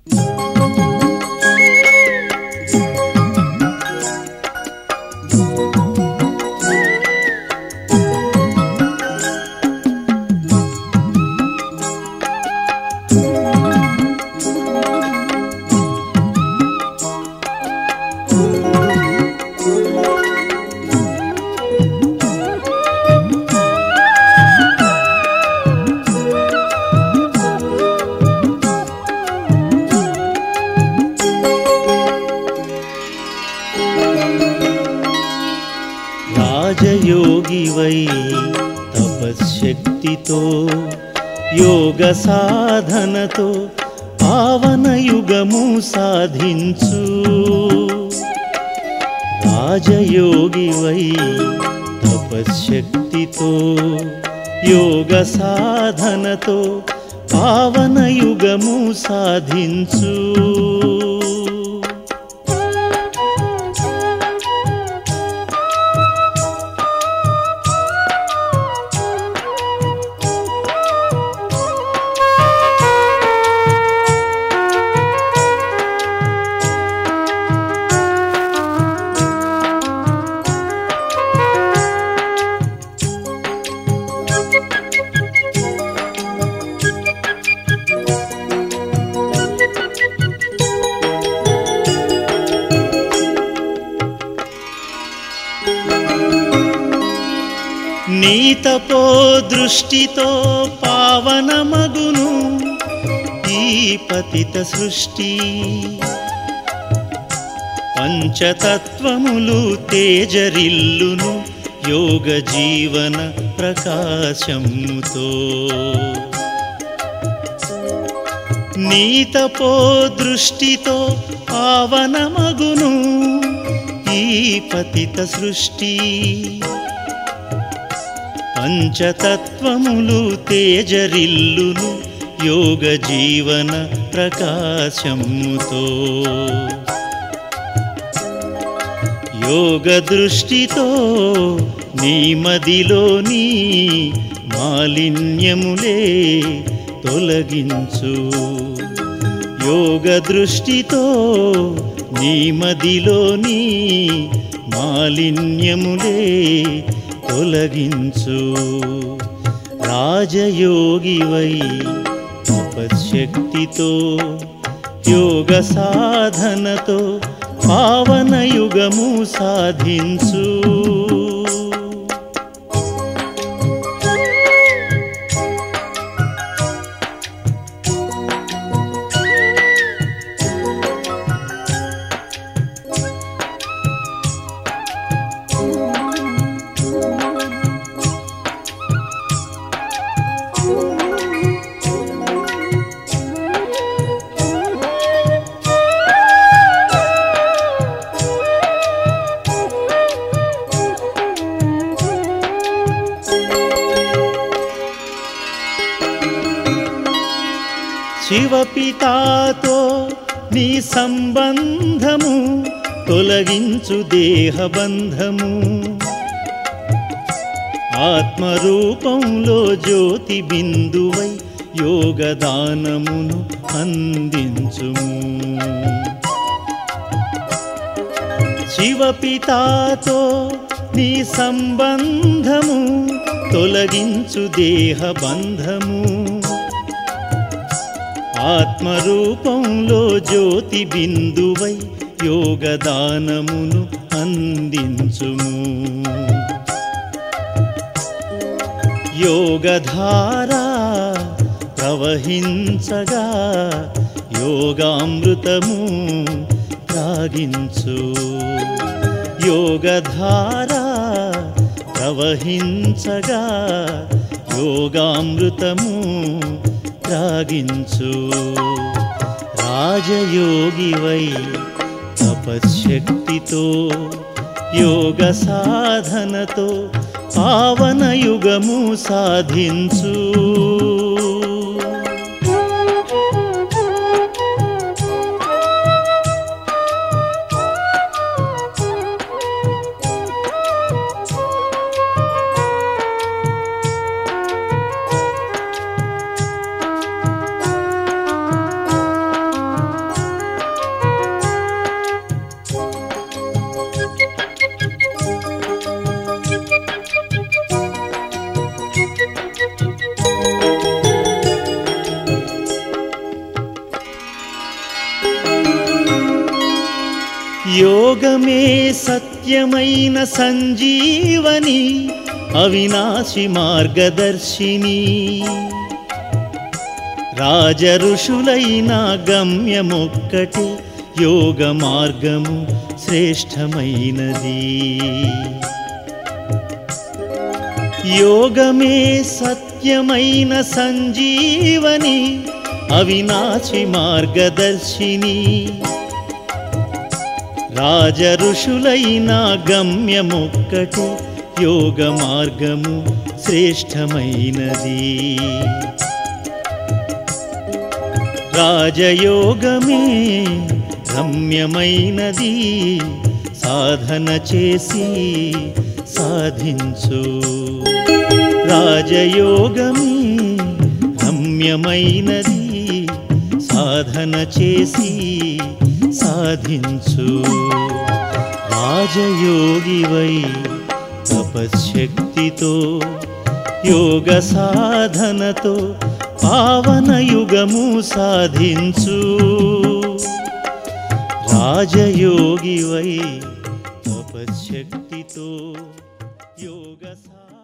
రాజయోగివై తపశ్శక్తితో యోగ సాధనతో పావన యుగము సాధించు రాజయోగివై తపశ్శక్తితో యోగ సాధనతో పావన యుగము సాధించు నీతపో దృష్టితో పావనమగును ఈ పతిత సృష్టి పంచతత్వములు తేజరిల్లును యోగ జీవన ప్రకాశముతో నీతపో దృష్టితో పావనమగును ఈ పతిత సృష్టి పంచతత్వములు తేజరిల్లును యోగ జీవన ప్రకాశముతో యోగ దృష్టితో నీ మదిలోని మాలిన్యములే తొలగించు యోగ దృష్టితో నీ మదిలోని మాలిన్యములే తొలగించు రాజయోగివై తపశక్తితో యోగ సాధనతో పావన యుగము సాధించు శివపితాతో నీ సంబంధము తొలగించు దేహబంధము ఆత్మరూపంలో జ్యోతి బిందువై యోగదానమును అందించుము శివపితాతో నీ సంబంధము తొలగించు దేహబంధము ఆత్మరూపంలో జ్యోతి బిందువై యోగదానమును అందించుము యోగధారా ప్రవహించగా యోగామృతము త్రాగించు యోగధారా ప్రవహించగా యోగామృతము త్రాగించు రాజయోగివై తపశ్శక్తితో యోగ సాధనతో పావన యుగము సాధించు యోగమే సత్యమైన సంజీవని అవినాశి మార్గదర్శిని రాజ ఋషులైన గమ్యమొక్కటి యోగ మార్గము శ్రేష్టమైనది యోగమే సత్యమైన సంజీవని అవినాశి మార్గదర్శిని రాజ ఋషులైన గమ్యమొక్కటి యోగ మార్గము శ్రేష్టమైనది రాజయోగమే రమ్యమైనది సాధన చేసి సాధించు రాజయోగమే రమ్యమైనది సాధన చేసి సాధించు రాజయోగివై తపశ్శక్తితో యోగ సాధనతో పావన యుగము సాధించు రాజయోగివై తపశ్శక్తితో యోగ సా